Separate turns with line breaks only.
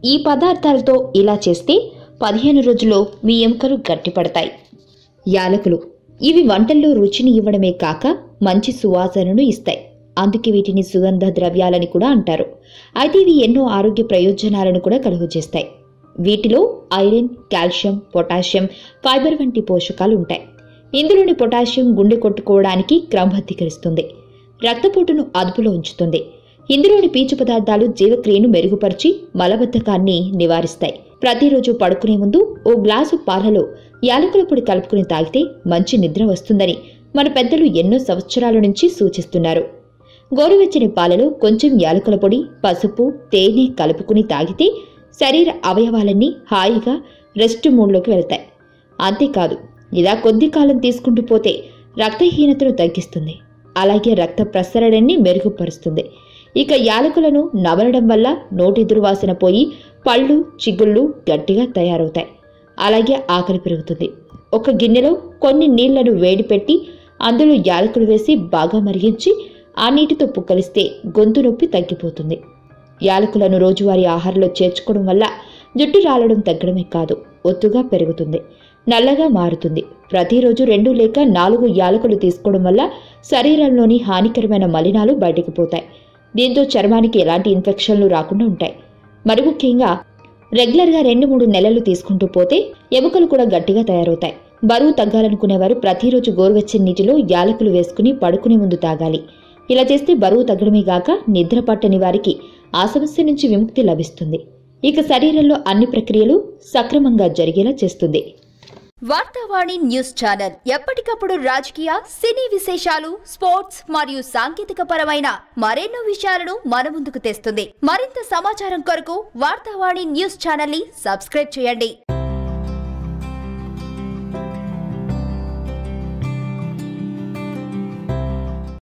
ఈ పదార్థాలతో ఇలా చేస్తే పదిహేను రోజుల్లో మీ ఎముకలు గట్టిపడతాయి యాలకులు ఇవి వంటల్లో రుచిని ఇవ్వడమే కాక మంచి సువాసనను ఇస్తాయి అందుకే వీటిని సుగంధ ద్రవ్యాలని కూడా అంటారు అయితే ఇవి ఎన్నో ఆరోగ్య ప్రయోజనాలను కూడా కలుగజేస్తాయి వీటిలో ఐరన్ కాల్షియం పొటాషియం ఫైబర్ వంటి పోషకాలు ఉంటాయి ఇందులోని పొటాషియం గుండె కొట్టుకోవడానికి క్రమబద్ధీకరిస్తుంది రక్తపోటును అదుపులో ఉంచుతుంది ఇందులోని పీచు పదార్థాలు జీవక్రియను మెరుగుపరిచి మలబద్ధకాన్ని నివారిస్తాయి ప్రతిరోజు పడుకునే ముందు ఓ గ్లాసు పాలలో యాలకుల పొడి కలుపుకుని తాగితే మంచి నిద్ర వస్తుందని మన పెద్దలు ఎన్నో సంవత్సరాల నుంచి సూచిస్తున్నారు గోరువెచ్చని పాలలో కొంచెం యాలకుల పొడి పసుపు తేనె కలుపుకుని తాగితే శరీర అవయవాలన్నీ హాయిగా రెస్ట్ మూడ్లోకి వెళ్తాయి అంతేకాదు ఇలా కొద్ది కాలం తీసుకుంటూ పోతే రక్తహీనతను తగ్గిస్తుంది అలాగే రక్త ప్రసరణని మెరుగుపరుస్తుంది ఇక యాలకులను నవలడం వల్ల నోటి దుర్వాసన పోయి పళ్ళు చిగుళ్ళు గట్టిగా తయారవుతాయి అలాగే ఆకలి పెరుగుతుంది ఒక గిన్నెలో కొన్ని నీళ్లను వేడి పెట్టి అందులో యాలకులు వేసి బాగా మరిగించి ఆ నీటితో పుక్కలిస్తే గొంతు నొప్పి తగ్గిపోతుంది యాలకులను రోజువారీ ఆహారంలో చేర్చుకోవడం వల్ల జుట్టు రాలడం తగ్గడమే కాదు ఒత్తుగా పెరుగుతుంది నల్లగా మారుతుంది ప్రతిరోజు రెండు లేక నాలుగు యాలకులు తీసుకోవడం వల్ల శరీరంలోని హానికరమైన మలినాలు బయటకు పోతాయి దీంతో చర్మానికి ఎలాంటి ఇన్ఫెక్షన్లు రాకుండా ఉంటాయి మరి ముఖ్యంగా రెగ్యులర్గా రెండు మూడు నెలలు తీసుకుంటూ పోతే ఎముకలు కూడా గట్టిగా తయారవుతాయి బరువు తగ్గాలనుకునేవారు ప్రతిరోజు గోరువెచ్చని నీటిలో యాలకులు వేసుకుని పడుకునే ముందు తాగాలి ఇలా చేస్తే బరువు తగ్గడమే గాక నిద్ర పట్టని వారికి ఆ సమస్య నుంచి విముక్తి లభిస్తుంది ఇక శరీరంలో అన్ని ప్రక్రియలు సక్రమంగా జరిగేలా చేస్తుంది
వార్తావాణి న్యూస్ ఛానల్ ఎప్పటికప్పుడు రాజకీయ సినీ విశేషాలు స్పోర్ట్స్ మరియు సాంకేతిక పరమైన మరెన్నో విషయాలను మన ముందుకు తెస్తుంది మరింత సమాచారం కొరకు వార్తావాణి న్యూస్ ఛానల్ ని సబ్స్క్రైబ్ చేయండి